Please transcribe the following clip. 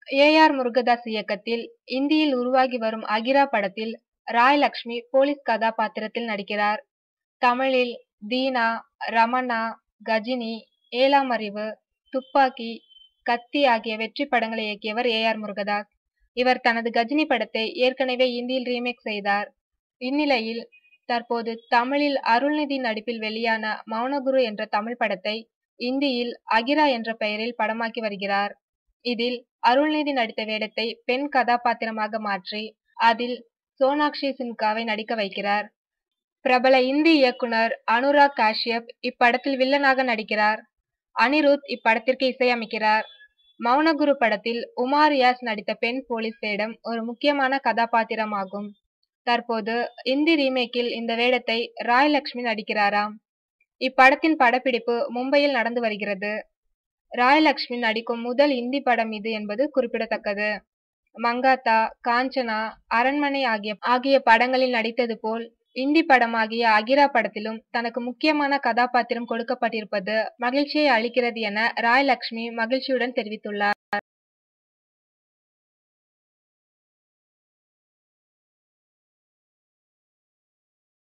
A R Murugadoss இயக்கத்தில் இந்தியில் உருவாகி வரும் அகிரா படத்தில் ராய் லக்ஷ்மி போலீஸ் கதாபாத்திரத்தில் நடிக்கிறார் தமிழில் தீனா ரமணா கஜினி ஏழாம் அறிவு துப்பாக்கி கத்தி ஆகிய வெற்றி படங்களை இயக்கியவர் ஏ ஆர் முருகதாஸ் இவர் தனது கஜினி படத்தை ஏற்கனவே இந்தியில் ரீமேக் செய்தார் இந்நிலையில் தற்போது தமிழில் அருள்நிதி நடிப்பில் வெளியான மௌனகுரு என்ற தமிழ் படத்தை இந்தியில் அகிரா என்ற பெயரில் படமாக்கி வருகிறார் இதில் அருள்நிதி நடித்த வேடத்தை பெண் கதாபாத்திரமாக மாற்றி அதில் சோனாக்ஷி சின்காவை நடிக்க வைக்கிறார் பிரபல இந்தி இயக்குனர் அனுராக் காஷ்யப் இப்படத்தில் வில்லனாக நடிக்கிறார் அனிருத் இப்படத்திற்கு இசையமைக்கிறார் மௌனகுரு படத்தில் உமா ரியாஸ் நடித்த பெண் போலீஸ் வேடம் ஒரு முக்கியமான கதாபாத்திரமாகும் தற்போது இந்தி ரீமேக்கில் இந்த வேடத்தை ராய் லக்ஷ்மி நடிக்கிறாராம் இப்படத்தின் படப்பிடிப்பு மும்பையில் நடந்து வருகிறது ராய் லக்ஷ்மி நடிக்கும் முதல் இந்தி படம் இது என்பது குறிப்பிடத்தக்கது மங்காத்தா காஞ்சனா அரண்மனை ஆகிய ஆகிய படங்களில் நடித்தது போல் இந்தி படமாகிய அகிரா படத்திலும் தனக்கு முக்கியமான கதாபாத்திரம் கொடுக்கப்பட்டிருப்பது மகிழ்ச்சியை அளிக்கிறது என ராய் லக்ஷ்மி மகிழ்ச்சியுடன் தெரிவித்துள்ளார்